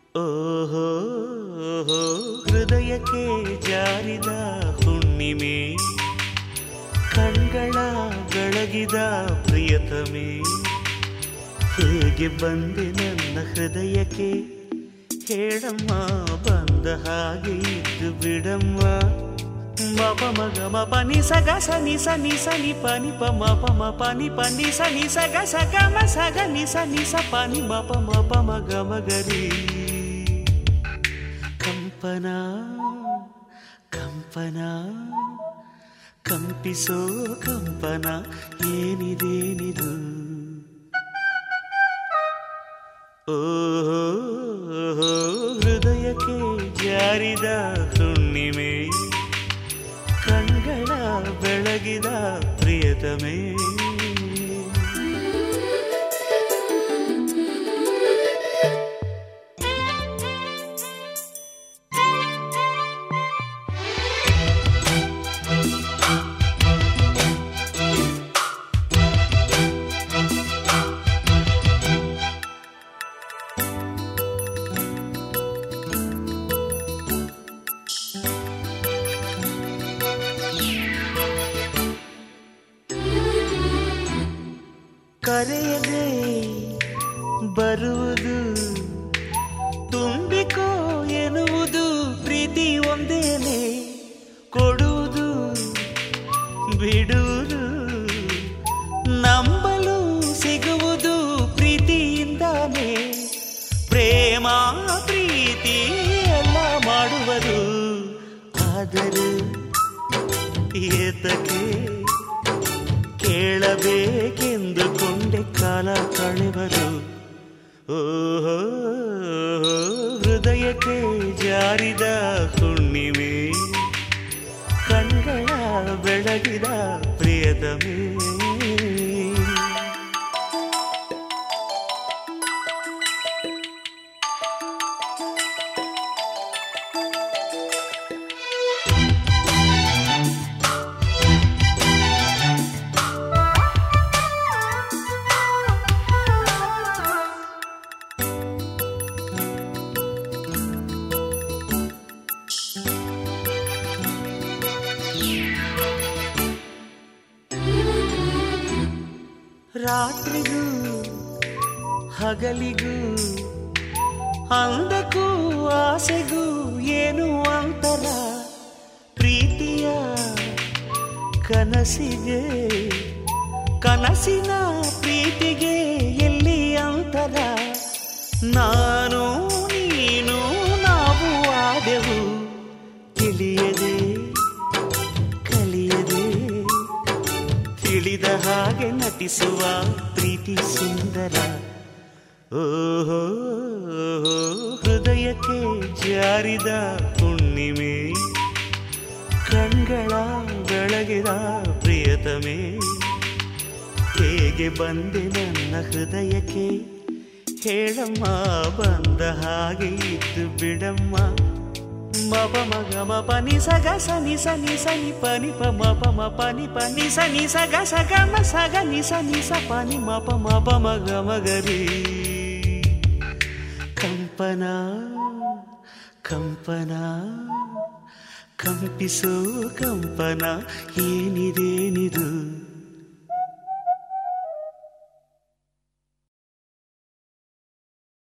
ಓಹೋ ಹೃದಯಕ್ಕೆ ಜಾರಿದ ಹುಣ್ಣಿಮೆ ಕಣ್ಗಳ ಬೆಳಗಿದ ಪ್ರಿಯತಮೆ ಹೇಗೆ ಬಂದೆ ನನ್ನ ಹೃದಯಕ್ಕೆ ಹೇಳಮ್ಮ ಬಂದ ಹಾಗೆ ಇದ್ದು ಬಿಡಮ್ಮ ಮಪ ಮಗ ಮಪ ನಿ ಸಗ ಸ ನಿ ಸ ನಿ ಸ ನಿ ಪ ನಿ ಪ ಮ ಪ ಮ ಪ ನಿ ಪ ನಿ ಸ ನಿ ಸ ಗ ಸ ಗ ಮ ಸ ಗ ನಿ ಸ ನಿ ಸ ಪ ನಿ ಮ ಪ ಮ ಪ ಮ ಗ ಮ ಗ ರಿ ಕಂಪನ ಕಂಪನ ಕಂಪಿಸೋ ಕಂಪನ ಏನಿದೇನಿದು ಓಹೋ ಹೃದಯಕ್ಕೆ ಜಾರಿದ ಹುಣ್ಣಿಮೆ ಕಣ್ಗಳ ಬೆಳಗಿದ ಪ್ರಿಯತಮೇ ಕರೆಯದೆ ಬರುವುದು ತುಂಬಿಕೋ ಎನ್ನುವುದು ಪ್ರೀತಿ ಒಂದೇನೆ ಕೊಡುವುದು ಬಿಡುವುದು ನಂಬಲು ಸಿಗುವುದು ಪ್ರೀತಿಯಿಂದಾನೆ ಪ್ರೇಮ ಪ್ರೀತಿ ಎಲ್ಲ ಮಾಡುವರು ಆದರೆ ಏತಕ್ಕೆ ಕೇಳಬೇಕೆಂದುಕೊಂಡೆ ಕಾಲ ಕಳೆವರು ಓಹೋ ಹೃದಯಕ್ಕೆ ಜಾರಿದ ಹುಣ್ಣಿಮೆ ಕಣ್ಗಳ ಬೆಳಗಿದ ಪ್ರಿಯತಮೇ ರಾತ್ರಿಗೂ ಹಗಲಿಗೂ ಅಂದಕ್ಕೂ ಆಸೆಗೂ ಏನು ಅಂತರ ಪ್ರೀತಿಯ ಕನಸಿಗೆ ಕನಸಿನ ಪ್ರೀತಿಗೆ ಎಲ್ಲಿ ಅಂತರ ನಾನು ನೀನು ನಾವು ಆದೆವು ತಿಳಿಯದೆ ಕಲಿಯದೆ ತಿಳಿದ ಹಾಗೆ ನಟಿಸುವ ಪ್ರೀತಿ ಸುಂದರ ಓಹೋ ಹೃದಯಕ್ಕೆ ಜಾರಿದ ಹುಣ್ಣಿಮೆ ಕಣ್ಗಳ ಬೆಳಗಿದ ಪ್ರಿಯತಮೆ ಹೇಗೆ ಬಂದೆ ನನ್ನ ಹೃದಯಕ್ಕೆ ಹೇಳಮ್ಮ ಬಂದ ಹಾಗೆ ಇದ್ದು ಬಿಡಮ್ಮ ಮಪ ಮಗ ಮಪ ನಿ ಸ ಗ ಸ ನಿ ಸ ನಿ ಸ ನಿ ಪ ನಿ ಪ ಮ ಪ ಮ ಪ ನಿ ಪ ನಿ ಸ ನಿ ಸ ಗ ಸ ಗ ಮ ಸ ಗ ನಿ ಸ ನಿ ಸ ಪ ನಿ ಮ ಪ ಮ ಪ ಮ ಗ ಮ ಗ ರಿ ಕಂಪನ ಕಂಪನ ಕಂಪಿಸೋ ಕಂಪನ ಏನಿದೇನಿದು